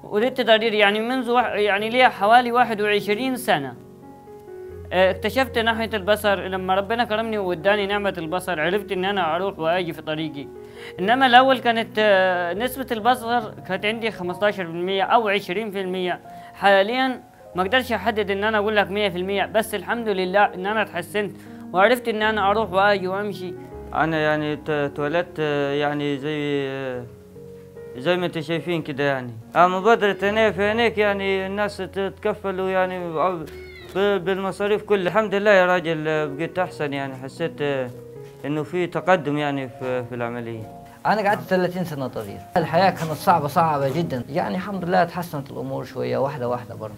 ولدت ضرير يعني منذ وح... يعني لي حوالي 21 سنة آه، اكتشفت ناحية البصر لما ربنا كرمني واداني نعمة البصر عرفت ان انا اروح واجي في طريقي انما الاول كانت آه، نسبة البصر كانت عندي 15% او 20% حاليا ما اقدرش احدد ان انا اقول لك 100% بس الحمد لله ان انا اتحسنت وعرفت ان انا اروح واجي وامشي انا يعني ت- اتولدت آه، يعني زي آه، زي ما انتم شايفين كده يعني آه، مبادرة عينيه في عينيك يعني الناس تتكفلوا يعني ب- ب- بالمصاريف كلها الحمد لله يا راجل آه، بقيت احسن يعني حسيت آه، انه في تقدم يعني في, في العملية أنا قعدت 30 سنة ضرير الحياة كانت صعبة صعبة جدا يعني الحمد لله تحسنت الأمور شوية واحدة واحدة برضه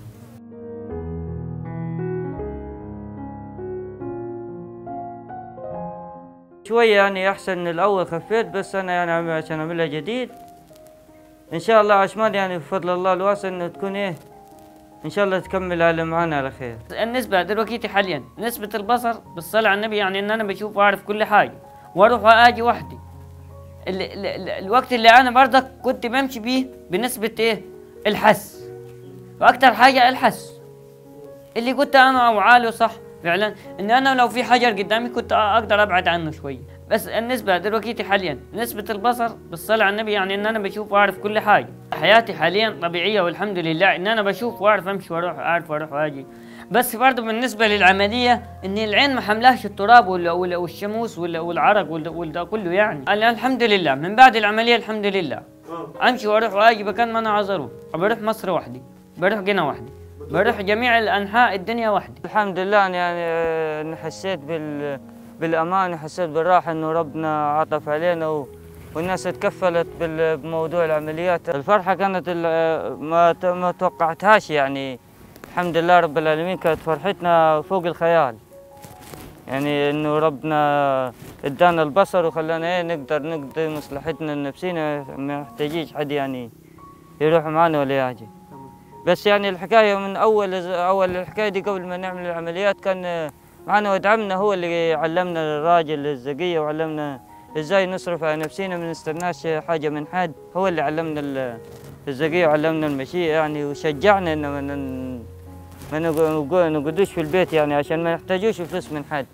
شوية يعني احسن من الاول خفيت بس انا يعني عم- عشان اعملها جديد ان شاء الله عشمان يعني بفضل الله الواسع انه تكون ايه ان شاء الله تكمل على معانا على خير النسبة دلوقتي حاليا نسبة البصر بالصلاة على النبي يعني ان انا بشوف واعرف كل حاجة واروح واجي وحدي ال ال ال الوقت اللي انا برضك كنت بمشي بيه بنسبة ايه الحس واكتر حاجة الحس اللي كنت انا اوعاله صح فعلا ان انا لو في حجر قدامي كنت اقدر ابعد عنه شوي بس النسبة دلوقتي حاليا نسبة البصر بالصلاة على النبي يعني ان انا بشوف واعرف كل حاجة حياتي حاليا طبيعية والحمد لله ان انا بشوف واعرف امشي واروح اعرف واروح واجي بس برضه بالنسبة للعملية ان العين ما حملاش التراب ولا ولا والشموس ولا والعرق ولا ولا كله يعني أنا الحمد لله من بعد العملية الحمد لله امشي واروح واجي مكان ما انا عاوز اروح بروح مصر وحدي بروح قنا وحدي بروح جميع الانحاء الدنيا وحدي الحمد لله أنا يعني آه، أنا حسيت بال بالامان وحسيت بالراحه انه ربنا عطف علينا و... والناس تكفلت بال- بموضوع العمليات الفرحه كانت ال- ما ت- ما توقعتهاش يعني الحمد لله رب العالمين كانت فرحتنا فوق الخيال يعني انه ربنا ادانا البصر وخلانا ايه نقدر نقضي مصلحتنا النفسية ما يحتاجيش حد يعني يروح معنا ولا يجي بس يعني الحكايه من اول اول الحكايه دي قبل ما نعمل العمليات كان معنا ودعمنا هو اللي علمنا الراجل الزقيه وعلمنا ازاي نصرف على نفسينا ما نستناش حاجه من حد هو اللي علمنا ال- الزقيه وعلمنا المشي يعني وشجعنا انه ما ن- ما نقو- نقعدوش في البيت يعني عشان ما نحتاجوش فلوس من حد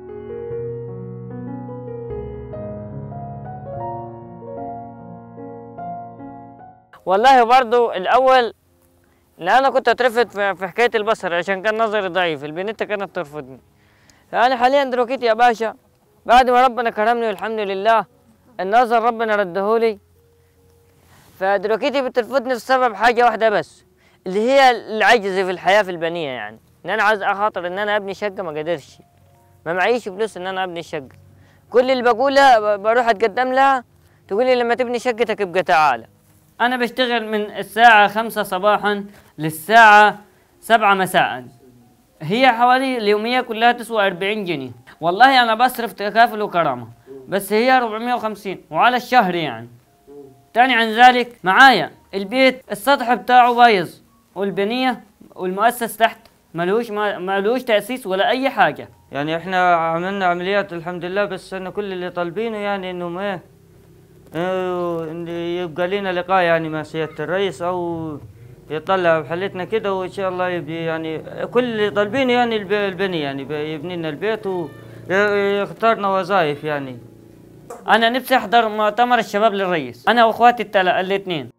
والله برضو الاول ان انا كنت اترفض في في حكايه البصر عشان كان نظري ضعيف البنت كانت ترفضني فانا حاليا دلوقتي يا باشا بعد ما ربنا كرمني والحمد لله النظر ربنا ردهولي فدلوقتي بترفضني بسبب حاجه واحده بس اللي هي العجز في الحياه في البنيه يعني ان انا عايز اخاطر ان انا ابني شقه ما قدرش ما معيش فلوس ان انا ابني شقه كل اللي بقولها ب- بروح اتقدم لها تقول لي لما تبني شقتك ابقى تعالى أنا بشتغل من الساعة خمسة صباحا للساعة سبعة مساء هي حوالي اليومية كلها تسوى 40 جنيه والله أنا بصرف تكافل وكرامة بس هي 450 وعلى الشهر يعني تاني عن ذلك معايا البيت السطح بتاعه بايظ والبنية والمؤسس تحت ملوش ما- ملوش تأسيس ولا أي حاجة يعني احنا عملنا عمليات الحمد لله بس انا كل اللي طالبينه يعني انهم ايه إيه، إن يبقى لنا لقاء يعني مع سيادة الرئيس او يطلع بحالتنا كده وان شاء الله يبي يعني كل اللي طالبينه يعني الب- البني يعني ب- يبني لنا البيت ويختارنا وظائف يعني أنا نفسي أحضر مؤتمر الشباب للرئيس أنا وأخواتي التلا الاثنين